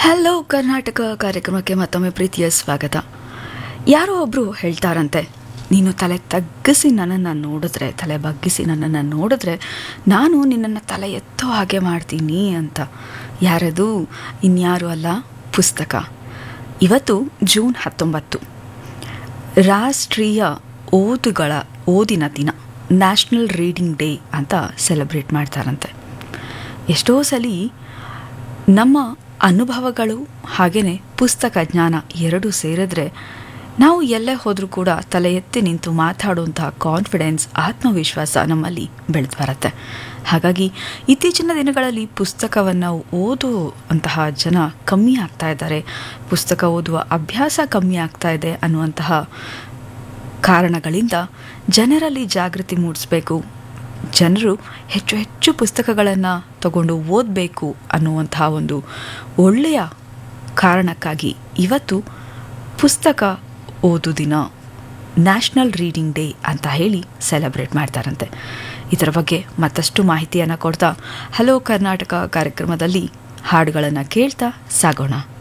hello Karnataka ಕಾರ್ಯಕ್ರಮಕ್ಕೆ ಮತ್ತೊಮ್ಮೆ ಪ್ರೀತಿಯ ಸ್ವಾಗತ ಯಾರೋ ಒಬ್ಬರು ಹೇಳ್ತಾರಂತೆ ನೀನು ತಲೆ ತಗ್ಗಿಸಿ ನನ್ನನ್ನು ನೋಡಿದ್ರೆ ತಲೆ ಬಗ್ಗಿಸಿ ನನ್ನನ್ನು ನೋಡಿದ್ರೆ ನಾನು ನಿನ್ನನ್ನು ತಲೆ ಎತ್ತೋ ಹಾಗೆ ಮಾಡ್ತೀನಿ ಅಂತ ಯಾರದು ಇನ್ಯಾರು ಅಲ್ಲ ಪುಸ್ತಕ ಇವತ್ತು ಜೂನ್ ಹತ್ತೊಂಬತ್ತು ರಾಷ್ಟ್ರೀಯ ಓದುಗಳ ಓದಿನ ದಿನ ನ್ಯಾಷನಲ್ ರೀಡಿಂಗ್ ಡೇ ಅಂತ ಸೆಲೆಬ್ರೇಟ್ ಮಾಡ್ತಾರಂತೆ ಎಷ್ಟೋ ಸಲ ನಮ್ಮ ಅನುಭವಗಳು ಹಾಗೆಯೇ ಪುಸ್ತಕ ಜ್ಞಾನ ಎರಡೂ ಸೇರಿದ್ರೆ ನಾವು ಎಲ್ಲೇ ಹೋದರೂ ಕೂಡ ತಲೆ ಎತ್ತಿ ನಿಂತು ಮಾತಾಡುವಂತಹ ಕಾನ್ಫಿಡೆನ್ಸ್ ಆತ್ಮವಿಶ್ವಾಸ ನಮ್ಮಲ್ಲಿ ಬೆಳೆದು ಬರುತ್ತೆ ಹಾಗಾಗಿ ಇತ್ತೀಚಿನ ದಿನಗಳಲ್ಲಿ ಪುಸ್ತಕವನ್ನು ಓದುವಂತಹ ಜನ ಕಮ್ಮಿ ಆಗ್ತಾ ಇದ್ದಾರೆ ಪುಸ್ತಕ ಓದುವ ಅಭ್ಯಾಸ ಕಮ್ಮಿ ಆಗ್ತಾ ಇದೆ ಅನ್ನುವಂತಹ ಕಾರಣಗಳಿಂದ ಜನರಲ್ಲಿ ಜಾಗೃತಿ ಮೂಡಿಸಬೇಕು ಜನರು ಹೆಚ್ಚು ಹೆಚ್ಚು ಪುಸ್ತಕಗಳನ್ನು ತಗೊಂಡು ಓದಬೇಕು ಅನ್ನುವಂತಹ ಒಂದು ಒಳ್ಳೆಯ ಕಾರಣಕ್ಕಾಗಿ ಇವತ್ತು ಪುಸ್ತಕ ಓದು ದಿನ ನ್ಯಾಷನಲ್ ರೀಡಿಂಗ್ ಡೇ ಅಂತ ಹೇಳಿ ಸೆಲೆಬ್ರೇಟ್ ಮಾಡ್ತಾರಂತೆ ಇದರ ಬಗ್ಗೆ ಮತ್ತಷ್ಟು ಮಾಹಿತಿಯನ್ನು ಕೊಡ್ತಾ ಹಲೋ ಕರ್ನಾಟಕ ಕಾರ್ಯಕ್ರಮದಲ್ಲಿ ಹಾಡುಗಳನ್ನು ಕೇಳ್ತಾ ಸಾಗೋಣ